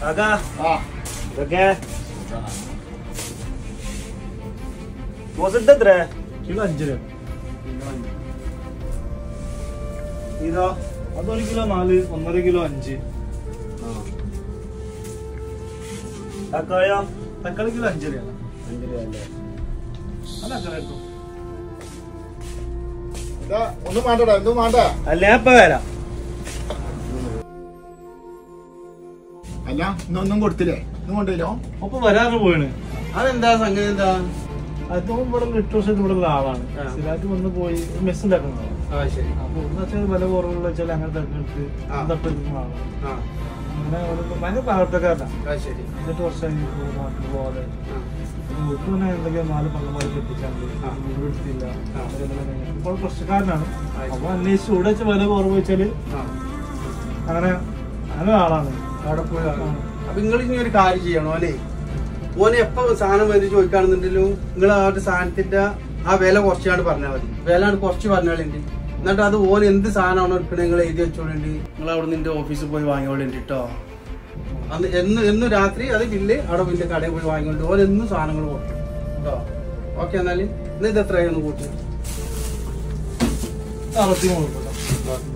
കാക്കാ ആ ഇതൊക്കെ ബോസ് എത്ര കിലോ അഞ്ച് രൂപ ഇതോ അതൊരു കിലോ നാല് ഒന്നര കിലോ അഞ്ച് തക്കാളിയോ തക്കാളി കിലോ അഞ്ച് രൂപ അഞ്ച് രൂപ അല്ലേ അല്ല അങ്ങനെ എടുത്തോ. ഇതാ, ഒന്നും വേണ്ടടാ ഒന്നും വേണ്ട അല്ല ഞാൻ ഇപ്പൊ വരാം അല്ല ഇന്നൊന്നും കൊടുത്തില്ലേ ഇന്നും കൊണ്ടില്ലോ ഒപ്പം വരാറ് പോയിണ് അതെന്താ സംഗതി എന്താ അതും ഇവിടെ എട്ട് വർഷമായിട്ട് ഇവിടെ ഉള്ള ആളാണ് ആ. സ്ഥിരമായിട്ട് വന്ന് പോയി മെസ് ഉണ്ടാക്കുന്ന ആളാണ് ആ ശരി അപ്പൊ ഒന്ന് വെച്ചാൽ വില കുറവുള്ള വെച്ചാൽ അങ്ങനെ തട്ടിട്ട് ആ. തപ്പെടുക്കുന്ന ആളാണ് ആ അങ്ങനെ ഒരു ഭയങ്കര പാവത്തക്കാരനാണ് ആ ശരി എന്നിട്ട് വർഷമായി നാട്ടിൽ പോകാതെ ആ വീട്ടിൽ തന്നെ എന്തൊക്കെയോ നാല് പങ്കന്മാരെ കെട്ടിച്ചാണ്ട് ആ. വീട് എടുത്തില്ല ആ. ഇപ്പോൾ പ്രശ്നക്കാരനാണ് ആ. അപ്പൊ അന്വേഷിച്ച് ഇവിടെ വെച്ച് വില കുറവ് വെച്ചാല് ആ അങ്ങനെ അങ്ങനെ ആളാണ് അവിടെ പോയി വാങ്ങാം. അപ്പൊ നിങ്ങൾ ഇനി ഒരു കാര്യം ചെയ്യണോ അല്ലേ ഓന് എപ്പോ സാധനം വന്ന് ചോദിക്കുകയാണെന്നുണ്ടല്ലോ നിങ്ങൾ ആ ഒരു സാധനത്തിന്റെ ആ വില കുറച്ചാണ് പറഞ്ഞാൽ മതി വില ആണ് കുറച്ച് പറഞ്ഞാലുണ്ട് എന്നിട്ട് അത് ഓൻ എന്ത് സാധനമാണോ എടുക്കണത് നിങ്ങൾ എഴുതി വെച്ചോളുണ്ട് നിങ്ങൾ അവിടെ നിന്റെ ഓഫീസിൽ പോയി വാങ്ങിയോളുണ്ട് കേട്ടോ അന്ന് എന്ന് എന്നും രാത്രി അത് ബില്ല് അവിടെ വലിയ കടയിൽ പോയി വാങ്ങിക്കൊണ്ട് ഓൻ എന്നും സാധനങ്ങൾ കൊടുക്കും കേട്ടോ ഓക്കെ എന്നാല് ഇന്ന് ഇത് എത്രയായിരുന്നു കൂട്ടി അറുപത്തി മൂന്ന്